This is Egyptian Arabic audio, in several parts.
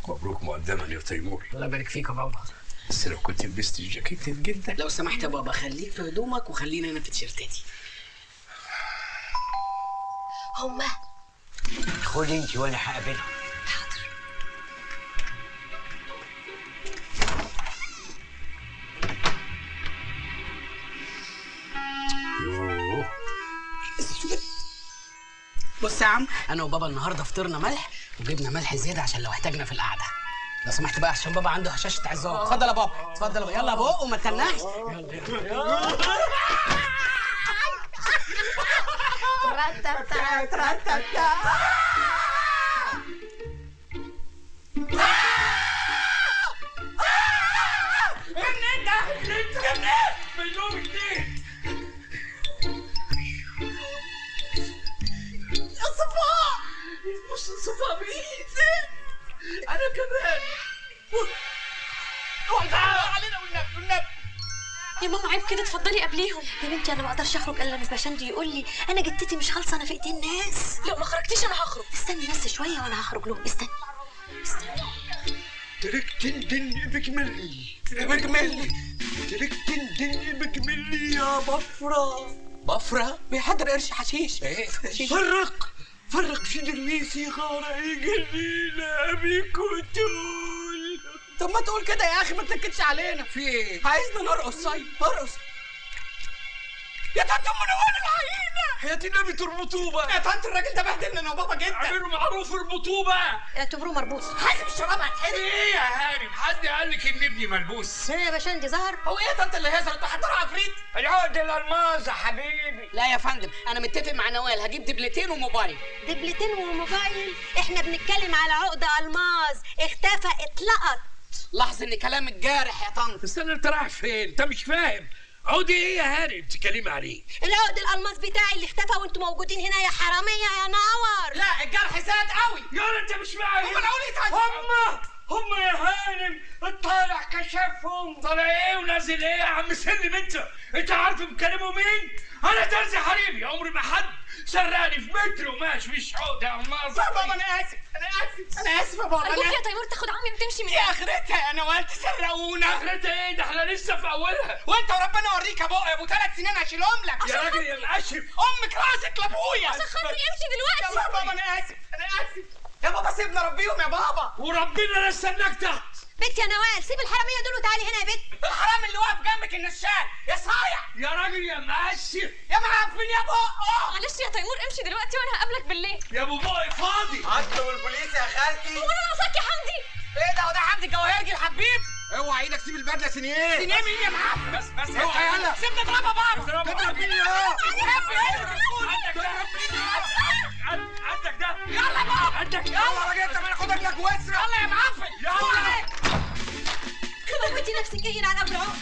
مبروك مقدما يا تيمور الله يبارك فيك يا بابا بس لو كنت لبست الجاكيت الجلدة لو سمحت يا بابا خليك في هدومك وخلينا هنا في تيشيرتاتي هما خدي انت وانا هقابلهم حاضر يوه بص يا عم انا وبابا النهارده فطرنا ملح وجبنا ملح زياده عشان لو احتاجنا في القعده لو سمحت بقى عشان بابا عنده هشاشه عظام اتفضل يا بابا اتفضل يا بابا يلا يا بابا وما تنحش يا ماما عيب كده اتفضلي قبليهم يا بنتي انا ما اقدرش اخرج الا لما باشندي يقول لي انا جدتي مش خالصه انا في ايدين ناس لو ما خرجتيش انا هخرج استني بس شويه وانا هخرج لهم استني استني تركت دن بجملي بجملي تركت دن بجملي يا بفرة بفرة بيحضر قرش حشيش ايه فرق فرق في دليسي غارة جليلة بيك وتقول طب ما تقول كده يا اخي ما تنكدش علينا في ايه؟ عايزنا نرقص طيب ارقص يا طنط منور العينة حياة النبي تربطوه بقى يا طنط الراجل ده بهدلنا انا وبابا جدا اعملوا معروف اربطوه بقى اعتبروه مربوط حاسب الشراب هتحرق ايه يا هانم حد قال لك ان ابني ملبوس ايه يا باشندي ظهر هو ايه يا طنط اللي هيظهر انتوا حضروا عفريت العقد الالماظ يا حبيبي لا يا فندم انا متفق مع نوال هجيب دبلتين وموبايل دبلتين وموبايل احنا بنتكلم على عقده الماظ اختفى اتلقط لاحظ ان كلامك جارح يا طنط استنى انت رايح فين؟ انت مش فاهم عودي ايه يا هانم بتتكلمي عليه؟ العقد الالماس بتاعي اللي اختفى وانتوا موجودين هنا يا حراميه يا نور لا الجرح زاد قوي يا انت مش معايا هم العقول يتعدوا هم هم يا هانم الطالع كشفهم طالع ايه ونازل ايه يا عم سلم انت انت عارف بكلمه مين انا ترزي حبيبي عمري ما حد سرقني في متر وماشي مش عقده يا الماظة يا بابا انا اسف انا اسف انا اسف يا بابا ارجوك انا يا تيمور تاخد عمي وتمشي من دي اخرتها يا نوال تسرقونا اخرتها ايه ده احنا لسه في اولها وانت وربنا اوريك يا بابا يا ابو ثلاث سنين هشيلهم لك يا راجل يا مقشف امك راسك لابويا عشان خاطري امشي دلوقتي يلا يا بابا انا اسف انا اسف يا بابا سيبنا ربيهم يا بابا وربنا لا استناك تحت بنت يا نوال سيب الحراميه دول وتعالي هنا يا بنت الحرام اللي واقف جنبك النشال يا صايع يا راجل يا مقشف يا معفن يا بقه معلش يا تيمور امشي دلوقتي وانا هقابلك بالليل يا ابو بقى فاضي عدوا البوليس يا خالتي هو انا ناقصاك يا حمدي ايه ده وده حمدي الجواهرجي الحبيب اوعى ايدك سيب البدله سنيه سنين مين يا معفن بس بس اوعى يلا سيبنا نضربها بعض تضرب مين يا عندك ده يلا بابا عندك يلا يا راجل انت ما ناخدك لك واسرة يلا يا معفن يلا. موتي نفسك ايه على ابو العقد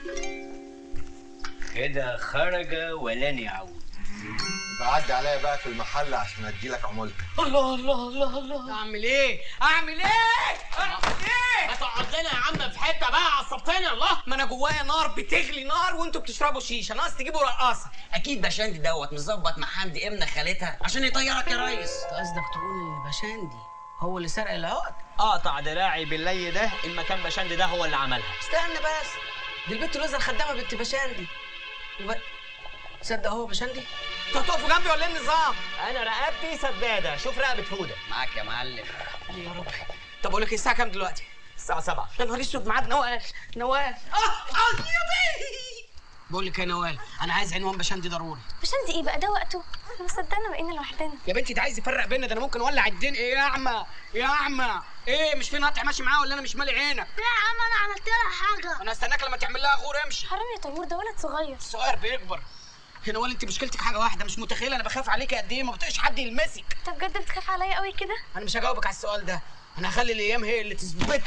كده خرج ولن يعود بعدي عليا بقى في المحل عشان اديلك عمولتك الله الله الله الله اعمل ايه اعمل ايه اعمل ايه هتقعد لنا يا عم في حته بقى عصبتني الله ما انا جوايا نار بتغلي نار وانتوا بتشربوا شيشه ناقص تجيبوا رقاصه اكيد باشندي دوت مظبط مع حمدي ابن خالتها عشان يطيرك يا ريس قصدك تقول ان باشندي هو اللي سرق العقد اقطع دراعي باللي ده المكان بشند ده هو اللي عملها استنى بس دي البت لوزة الخدامه بنت باشندي وب... تصدق هو باشندي انتوا هتقفوا جنبي ولا ايه النظام انا رقبتي سداده شوف رقبه هوده معاك يا معلم يا رب طب اقول لك الساعه كام دلوقتي الساعه 7 يا نهار اسود ميعاد نوال نوال اه اه بقول لك يا نوال انا عايز عنوان باشندي ضروري باشندي ايه بقى ده وقته احنا ما صدقنا بقينا لوحدنا يا بنتي ده عايز يفرق بينا ده انا ممكن اولع الدنيا ايه يا اعمى يا اعمى ايه مش في نقطع ماشي معاه ولا انا مش مالي عينك لا يا عم انا عملت لها حاجه انا استناك لما تعمل لها غور امشي حرام يا تيمور ده ولد صغير الصغير بيكبر يا نوال انت مشكلتك حاجه واحده مش متخيله انا بخاف عليك قد ايه ما بطيقش حد يلمسك انت بجد بتخاف عليا قوي كده انا مش هجاوبك على السؤال ده انا هخلي الايام هي اللي تثبتك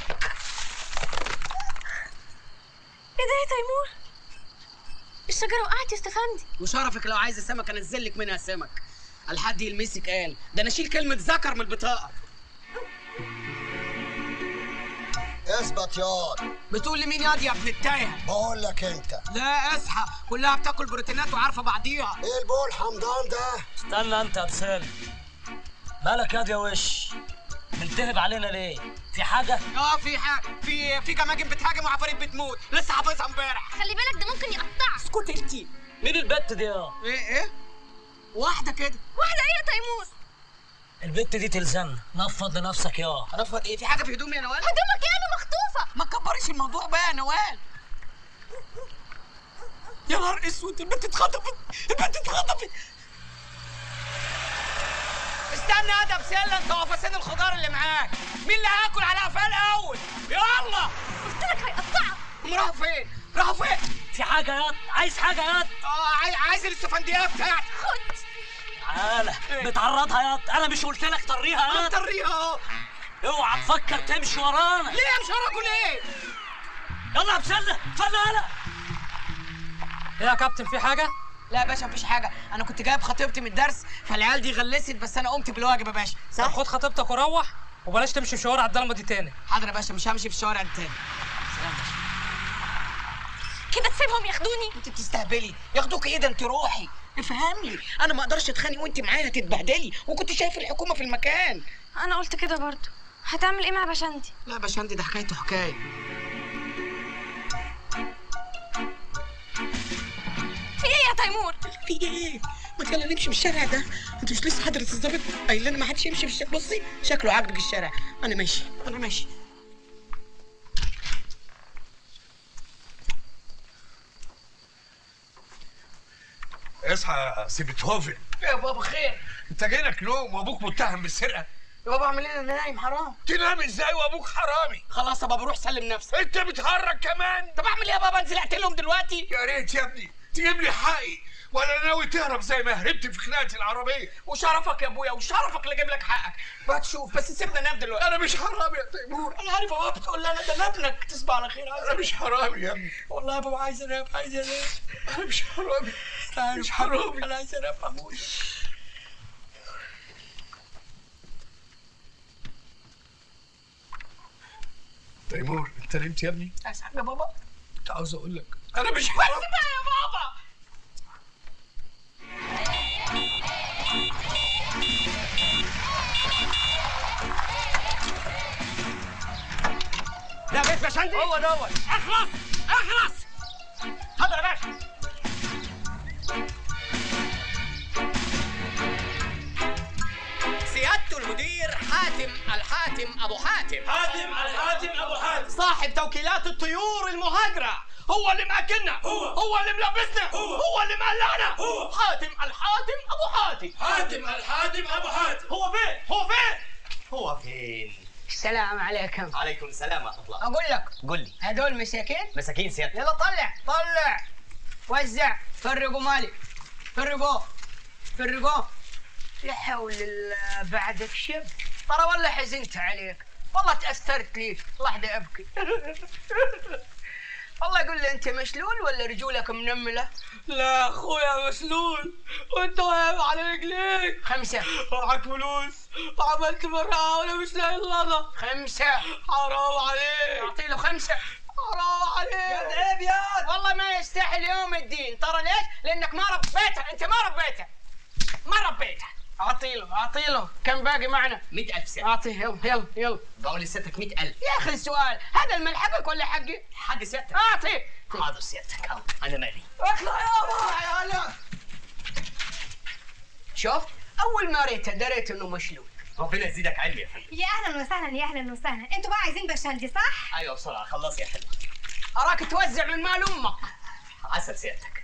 ايه ده يا تيمور الشجره وقعت يا استفندي وشرفك لو عايزه سمك انزل لك منها سمك الحد يلمسك قال ده انا اشيل كلمه ذكر من البطاقه اثبت ياض بتقول لمين ياض يا ابن التايه بقول لك انت لا اصحى كلها بتاكل بروتينات وعارفه بعضيها ايه البول حمضان ده استنى انت يا تسالم مالك ياض يا وش ملتهب علينا ليه؟ في حاجة؟ اه في حاجه في في كماجم بتهاجم وعفاريت بتموت لسه حافظها امبارح خلي بالك ده ممكن يقطعك اسكت انت مين البت دي يا؟ ايه ايه واحده كده واحده ايه يا تيمور البت دي تلزمنا نفض لنفسك يا هنفض ايه في حاجه في هدومي يا نوال هدومك ايه انا مخطوفه ما تكبريش الموضوع بقى يا نوال يا نهار اسود البنت اتخطفت البنت اتخطفت استنى يا ده بسله انت وفساد الخضار اللي معاك مين اللي هياكل على قفاه الاول يلا قلت لك هيقطعك هم راحوا فين راحوا فين في حاجة يا عايز حاجة يا اه عاي- عايز الاستفندية بتاعتي خد تعالى بتعرضها يا انا مش قلت لك طريها يا طريها اهو اوعى تفكر تمشي ورانا ليه مش وراكوا ليه يلا يا بسلة اتفضل يلا ايه يا كابتن في حاجه لا يا باشا مفيش حاجه انا كنت جايب خطيبتي من الدرس فالعيال دي غلست بس انا قمت بالواجب يا باشا طب صح خد خطيبتك وروح وبلاش تمشي في شوارع الضلمه دي تاني حاضر يا باشا مش همشي في الشوارع دي تاني كده تسيبهم ياخدوني انت بتستهبلي ياخدوك ايه ده انت روحي افهمني انا ما اقدرش اتخانق وانت معايا تتبهدلي وكنت شايف الحكومه في المكان انا قلت كده برضو هتعمل ايه مع بشندي لا يا باشا ده حكايته حكايه في ايه يا تيمور في ايه ما يلا نمشي في الشارع ده انت مش لسه حضرة الظابط قايل لنا ما حدش يمشي في الشارع بصي شكله عاجبك الشارع انا ماشي انا ماشي اصحى يا سي بيتهوفن يا بابا خير انت جايلك نوم وابوك متهم بالسرقه يا بابا اعمل ايه انا نايم حرام تنام ازاي وابوك حرامي خلاص يا بابا روح سلم نفسك انت بتهرج كمان طب اعمل ايه يا بابا انزل اقتلهم دلوقتي يا ريت يا ابني تجيب لي حقي ولا ناوي تهرب زي ما هربت في خناقه العربيه وشرفك يا ابويا وشرفك اللي اجيب لك حقك بقى تشوف بس سيبنا ننام دلوقتي انا مش حرامي يا تيمور انا عارف يا بابا بتقول لي انا ده أنا ابنك تصبح على خير عايز انا مش حرامي يا ابني والله يا بابا عايز انام عايز انام انا مش حرامي انا مش حرامي انا عايز انام ابويا تيمور انت نمت يا ابني عايز حاجه يا بابا كنت عاوز اقول لك انا مش بس حرامي بقى يا بابا ده بيت بشندي هو دوت اخلص اخلص اتفضل يا باشا سيادة المدير حاتم الحاتم أبو حاتم حاتم الحاتم ابو حاتم صاحب توكيلات الطيور المهاجرة هو اللي مأكلنا هو هو اللي ملبسنا هو هو اللي مقلعنا هو حاتم الحاتم أبو حاتم حاتم الحاتم ابو حاتم هو فين هو فين هو فين؟ السلام عليكم عليكم السلام ورحمة الله أقول لك قل لي هدول مساكين مساكين سيادتك يلا طلع طلع وزع فرقوا مالي فرقوه فرقوه لا حول الله بعدك شب ترى والله حزنت عليك والله تأثرت ليك لحظة أبكي والله قول لي أنت مشلول ولا رجولك منملة؟ لا اخويا مسلول وانت واقف على رجليك خمسة معك فلوس وعملت مرة وانا مش لاقي اللغة خمسة حرام عليك أعطي له خمسة حرام عليك عيب يا والله ما يستاهل يوم الدين ترى ليش؟ لأنك ما ربيته أنت ما ربيته ما ربيته أعطي له أعطي له كم باقي معنا؟ 100000 سيادتك أعطيه يلا يلا يلا بقول لسيادتك 100000 يا أخي السؤال هذا المال حقك ولا حقي؟ حق سيادتك أعطي حاضر سيادتك حاضر. انا مالي اطلع يابا يا هلا شوف أول ما ريته دريت إنه مشلول ربنا يزيدك علم يا فندم يا اهلا وسهلا يا اهلا وسهلا انتوا بقى عايزين بشندي صح ايوه بسرعة خلص يا حلوة أراك توزع من مال أمك عسل سيادتك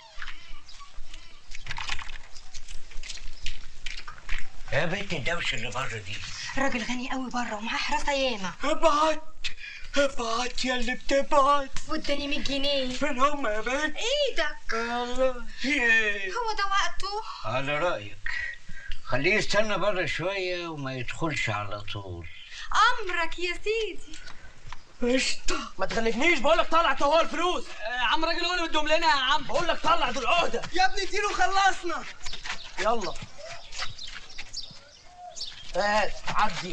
يا بنت الدوشه اللي بره دي راجل غني قوي بره ومعاه حراسه ياما ابعت ابعت يا اللي بتبعت واداني 100 جنيه فين هم يا بنت ايدك الله ايه هو ده وقته على رايك خليه يستنى بره شويه وما يدخلش على طول امرك يا سيدي قشطة ما تخلفنيش بقول لك طلع هو الفلوس آه، عم راجل هو اللي مديهم لنا يا عم بقول لك طلع دول عهده يا ابني اديله خلصنا يلا هات عدي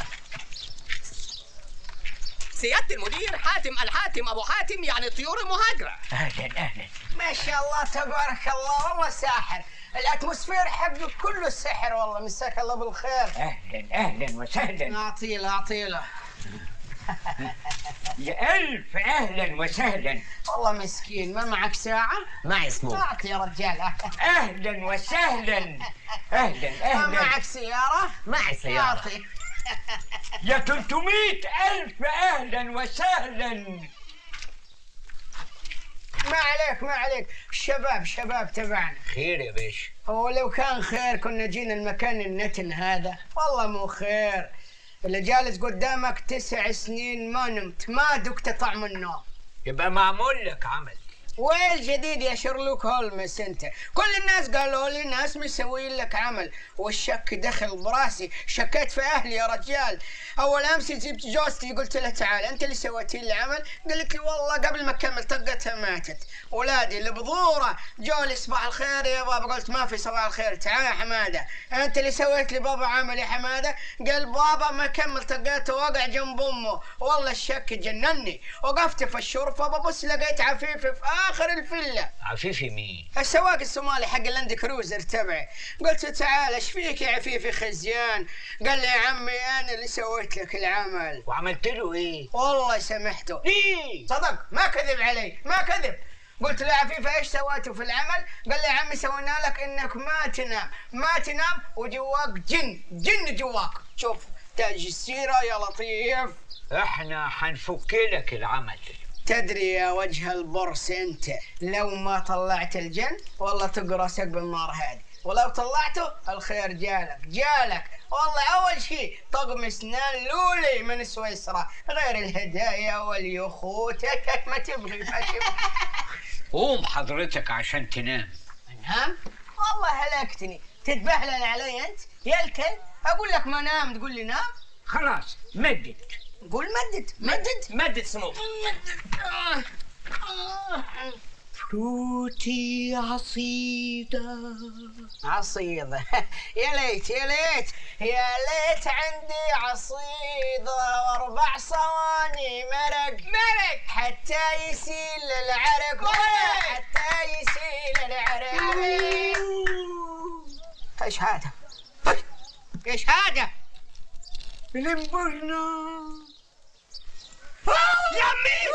سيادة المدير حاتم الحاتم أبو حاتم يعني طيور المهاجرة اهلا اهلا ما شاء الله تبارك الله والله ساحر الاتموسفير حقك كله سحر والله مساك الله بالخير اهلا اهلا وسهلا اعطيله اعطيله يا الف اهلا وسهلا والله مسكين ما معك ساعة؟ معي سمو اعطي يا رجال اهلا وسهلا اهلا ما اهلا معك سيارة؟ معي سيارة اعطي يا 300 ألف أهلا وسهلا ما عليك ما عليك الشباب شباب تبعنا خير يا باشا هو لو كان خير كنا جينا المكان النتن هذا والله مو خير اللي جالس قدامك تسع سنين ما نمت ما دقت طعم النوم يبقى معمول لك عمل وين الجديد يا شيرلوك هولمس انت كل الناس قالوا لي ناس مسوين لك عمل والشك دخل براسي شكيت في اهلي يا رجال اول امس جبت جوزتي قلت لها تعال انت اللي سويتي لي العمل قالت لي والله قبل ما اكمل طقتها ماتت ولادي اللي بذوره جو لي صباح الخير يا بابا قلت ما في صباح الخير تعال يا حماده انت اللي سويت لي بابا عمل يا حماده قال بابا ما كمل طقته وقع جنب امه والله الشك جنني وقفت في الشرفه ببص لقيت عفيفي في اخر الفيلا عفيفي مين السواق الصومالي حق اللاند كروزر تبعي قلت له تعال ايش فيك يا عفيفي خزيان قال لي يا عمي انا اللي سويت لك العمل وعملت له ايه والله سامحته ليه صدق ما كذب علي ما كذب قلت له يا عفيفة ايش سويتوا في العمل؟ قال لي يا عمي سوينا لك انك ما تنام، ما تنام وجواك جن، جن جواك، شوف تاج السيرة يا لطيف احنا حنفك لك العمل تدري يا وجه البرص انت لو ما طلعت الجن والله تقرصك بالنار هذه ولو طلعته الخير جالك جالك والله اول شيء طقم اسنان لولي من سويسرا غير الهدايا واليخوت ما تبغي ما تبغي قوم حضرتك عشان تنام نام والله هلكتني تتبهلل علي انت يا الكل اقول لك ما نام تقول لي نام خلاص مدد قول مدد مدد مدد سمو فروتي عصيدة عصيدة يا ليت يا ليت يا ليت عندي عصيدة واربع صواني مرق مرق حتى يسيل العرق مرق حتى يسيل العرق ايش هذا؟ ايش هذا؟ لمبرنا يا عمي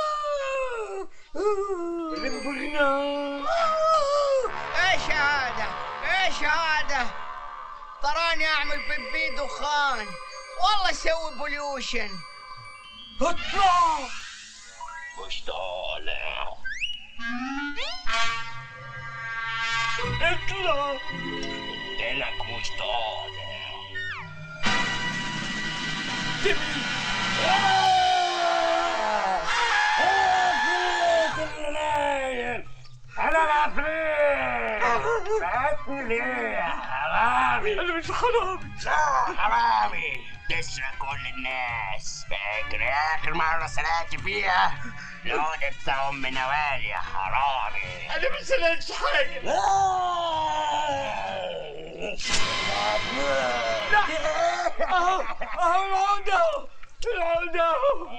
لمبرنا ايش هذا؟ ايش هذا؟ تراني اعمل بيبي دخان والله اسوي بوليوشن اطلع مش طالع اطلع قلت لك مش طالع انا العفريت فاتني ليه حرامي انا مش حرامي لا حرامي تسرق كل الناس فاكر اخر مرة سرقت فيها لودة ام نوال يا حرامي انا ما سرقتش حاجه اهو اهو العودة العودة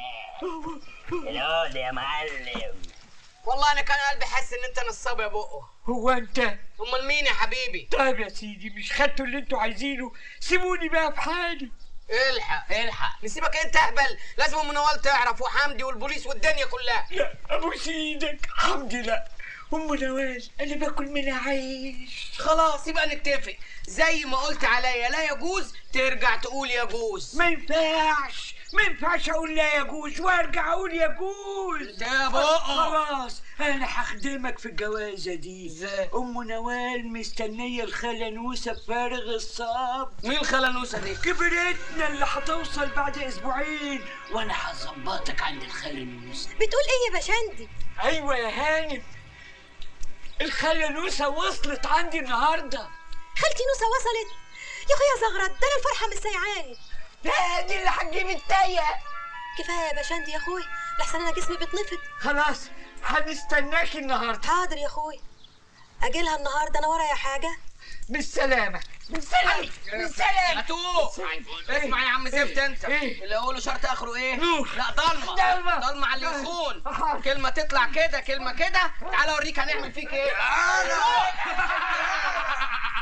لودة يا معلم والله انا كان قلبي حاسس ان انت نصاب يا بقه هو انت امال مين يا حبيبي طيب يا سيدي مش خدتوا اللي انتوا عايزينه سيبوني بقى في حالي الحق الحق نسيبك انت اهبل لازم ام نوال تعرف وحمدي والبوليس والدنيا كلها لا ابوس ايدك حمدي لا ام نوال انا باكل منها عيش خلاص يبقى نتفق زي ما قلت عليا لا يجوز ترجع تقول يجوز ما ينفعش ما ينفعش اقول لا يجوز وارجع اقول يجوز يا بقى. خلاص انا هخدمك في الجوازه دي ازاي؟ ام نوال مستنيه الخاله نوسه بفارغ الصبر مين الخلنوسه دي كبرتنا اللي هتوصل بعد اسبوعين وانا هظبطك عند الخاله نوسه بتقول ايه يا باشندي ايوه يا هانم الخاله نوسه وصلت عندي النهارده خالتي نوسه وصلت يا اخويا زغرت ده انا الفرحه مش سايعاني لا دي اللي هتجيب التايه كفايه يا باشندي يا اخوي لحسن انا جسمي بيتنفض خلاص هنستناكي النهارده حاضر يا اخوي اجيلها النهارده انا ورايا حاجه بالسلامه بالسلامه بالسلام هاتوه اسمع يا عم زفت انت إيه؟ اللي اقوله شرط اخره ايه نور. لا ضلمه ضلمة. ضلمه على اللي يخون كلمه تطلع كده كلمه كده تعال اوريك هنعمل فيك ايه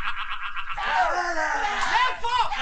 لفوا